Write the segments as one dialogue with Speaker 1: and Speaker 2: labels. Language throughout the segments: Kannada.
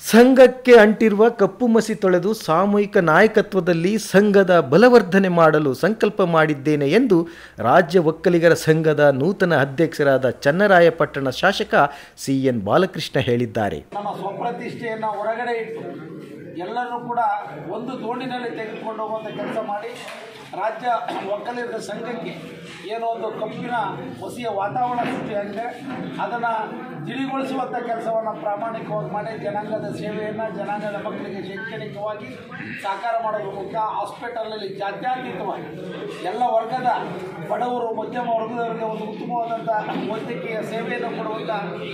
Speaker 1: ಸಂಘಕ್ಕೆ ಅಂಟಿರುವ ಕಪ್ಪು ಮಸಿ ತೊಳೆದು ಸಾಮೂಹಿಕ ನಾಯಕತ್ವದಲ್ಲಿ ಸಂಘದ ಬಲವರ್ಧನೆ ಮಾಡಲು ಸಂಕಲ್ಪ ಮಾಡಿದ್ದೇನೆ ಎಂದು ರಾಜ್ಯ ಒಕ್ಕಲಿಗರ ಸಂಘದ ನೂತನ ಅಧ್ಯಕ್ಷರಾದ ಚನ್ನರಾಯಪಟ್ಟಣ ಶಾಸಕ ಸಿ ಎನ್ ಬಾಲಕೃಷ್ಣ ಹೇಳಿದ್ದಾರೆ
Speaker 2: ನಮ್ಮ ಸ್ವಪ್ರತಿಷ್ಠೆಯನ್ನು ಹೊರಗಡೆ ಇಟ್ಟು ಎಲ್ಲರೂ ಕೂಡ ಒಂದು ದೋಣಿನಲ್ಲಿ ತೆಗೆದುಕೊಂಡು ಹೋಗುವಂಥ ಕೆಲಸ ಮಾಡಿ ರಾಜ್ಯ ಒಕ್ಕಲಿಗರ ಸಂಘಕ್ಕೆ ಏನೋ ಒಂದು ಕಪ್ಪಿನ ಹೊಸಿಯ ವಾತಾವರಣ ಸೃಷ್ಟಿಯಾಗಿದೆ ಅದನ್ನು ತಿಳಿಗೊಳಿಸುವಂಥ ಕೆಲಸವನ್ನು ಪ್ರಾಮಾಣಿಕವಾಗಿ ಮಾಡಿ ಜನಾಂಗದ ಸೇವೆಯನ್ನು ಜನಾಂಗದ ಮಕ್ಕಳಿಗೆ ಶೈಕ್ಷಣಿಕವಾಗಿ ಸಾಕಾರ ಮಾಡೋದ್ರ ಮೂಲಕ ಹಾಸ್ಪಿಟಲಲ್ಲಿ ಜಾತ್ಯತೀತವಾಗಿ ಎಲ್ಲ ವರ್ಗದ ಬಡವರು ಮಧ್ಯಮ ವರ್ಗದವರಿಗೆ ಒಂದು ಉತ್ತಮವಾದಂಥ ವೈದ್ಯಕೀಯ ಸೇವೆಯನ್ನು ಕೊಡುವಂಥ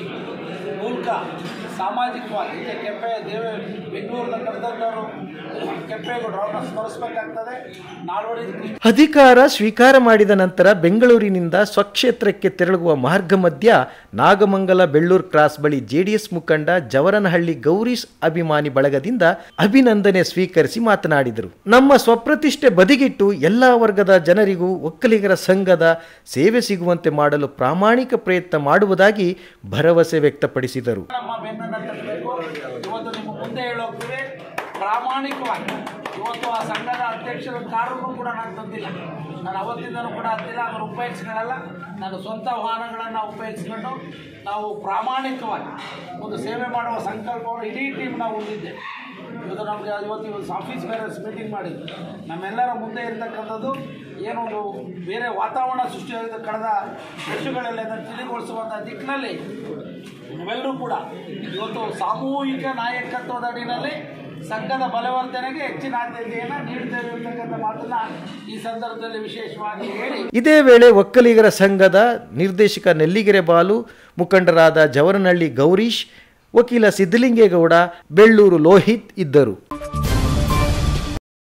Speaker 2: ಮೂಲಕ ಸಾಮಾಜಿಕವಾಗಿ ಈಗ ಕೆಂಪೆ ದೇವ ಬೆಂಗಳೂರಿನ ಕರೆದಂಥವರು ಕೆಂಪೇಗೌಡರು ಅವ್ರನ್ನ ಸ್ಮರಿಸಬೇಕಾಗ್ತದೆ ನಾಲ್ವಡಿ ಕೃಷ್ಣ
Speaker 1: ಅಧಿಕಾರ ಸ್ವೀಕಾರ ಮಾಡಿದ ನಂತರ ಬೆಂಗಳೂರಿನಿಂದ ಸ್ವಕ್ಷೇತ್ರಕ್ಕೆ ತೆರಳುವ ಮಾರ್ಗ ಮಧ್ಯ ನಾಗಮಂಗಲ ಬೆಳ್ಳೂರು ಕ್ರಾಸ್ ಬಳಿ ಜೆಡಿಎಸ್ ಮುಖಂಡ ಜವರನಹಳ್ಳಿ ಗೌರೀಶ್ ಅಭಿಮಾನಿ ಬಳಗದಿಂದ ಅಭಿನಂದನೆ ಸ್ವೀಕರಿಸಿ ಮಾತನಾಡಿದರು ನಮ್ಮ ಸ್ವಪ್ರತಿಷ್ಠೆ ಬದಿಗಿಟ್ಟು ಎಲ್ಲ ವರ್ಗದ ಜನರಿಗೂ ಒಕ್ಕಲಿಗರ ಸಂಘದ ಸೇವೆ ಸಿಗುವಂತೆ ಮಾಡಲು ಪ್ರಾಮಾಣಿಕ ಪ್ರಯತ್ನ ಮಾಡುವುದಾಗಿ ಭರವಸೆ ವ್ಯಕ್ತಪಡಿಸಿದರು
Speaker 2: ನಮ್ಮ ಬೆನ್ನನ್ನು ತಟ್ಟಬೇಕು ಇವತ್ತು ನಿಮ್ಮ ಮುಂದೆ ಹೇಳೋಗ್ತೀವಿ ಪ್ರಾಮಾಣಿಕವಾಗಿ ಇವತ್ತು ಆ ಸಂಘದ ಅಧ್ಯಕ್ಷರ ಕಾರನ್ನು ಕೂಡ ನಾನು ತಂದಿಲ್ಲ ನಾನು ಅವತ್ತಿಂದನೂ ಕೂಡ ಹತ್ತಿಲ್ಲ ಅದನ್ನು ಉಪಯೋಗಿಸ್ಕೊಳ್ಳಲ್ಲ ನಾನು ಸ್ವಂತ ವಾಹನಗಳನ್ನು ಉಪಯೋಗಿಸ್ಕೊಂಡು ನಾವು ಪ್ರಾಮಾಣಿಕವಾಗಿ ಒಂದು ಸೇವೆ ಮಾಡುವ ಸಂಕಲ್ಪವನ್ನು ಇಡೀ ಟೀಮ್ ನಾವು ಹೊಂದಿದ್ದೆ ಇವತ್ತು ನಮಗೆ ಇವತ್ತು ಇವತ್ತು ಆಫೀಸ್ ಬೇರೆ ಮೀಟಿಂಗ್ ಮಾಡಿದ್ವಿ ನಮ್ಮೆಲ್ಲರ ಮುಂದೆ ಇರತಕ್ಕಂಥದ್ದು ಏನೊಂದು ಬೇರೆ ವಾತಾವರಣ ಸೃಷ್ಟಿಯಾಗಿದೆ ಕಳೆದ ವರ್ಷಗಳಲ್ಲಿ ಅದನ್ನು ತಿಳಿಗೊಳಿಸುವಂಥ ದಿಕ್ಕಿನಲ್ಲಿ ನಾವೆಲ್ಲರೂ ಕೂಡ ಇವತ್ತು ಸಾಮೂಹಿಕ ನಾಯಕತ್ವದ ಅಡಿನಲ್ಲಿ ಸಂಘದ ಬಲವರ್ಧನೆಗೆ ಹೆಚ್ಚಿನ ಆದ್ಯತೆಯನ್ನು ನೀಡ್ತೇವೆ ಅಂತಕ್ಕಂಥ ಮಾತನ್ನ ಈ ಸಂದರ್ಭದಲ್ಲಿ ವಿಶೇಷವಾಗಿ ಹೇಳಿ
Speaker 1: ಇದೇ ವೇಳೆ ಒಕ್ಕಲಿಗರ ಸಂಘದ ನಿರ್ದೇಶಕ ನೆಲ್ಲಿಗೆರೆ ಬಾಲು ಮುಖಂಡರಾದ ಜವರನಹಳ್ಳಿ ಗೌರೀಶ್ ವಕೀಲ ಸಿದ್ದಲಿಂಗೇಗೌಡ ಬೆಳ್ಳೂರು ಲೋಹಿತ್ ಇದ್ದರು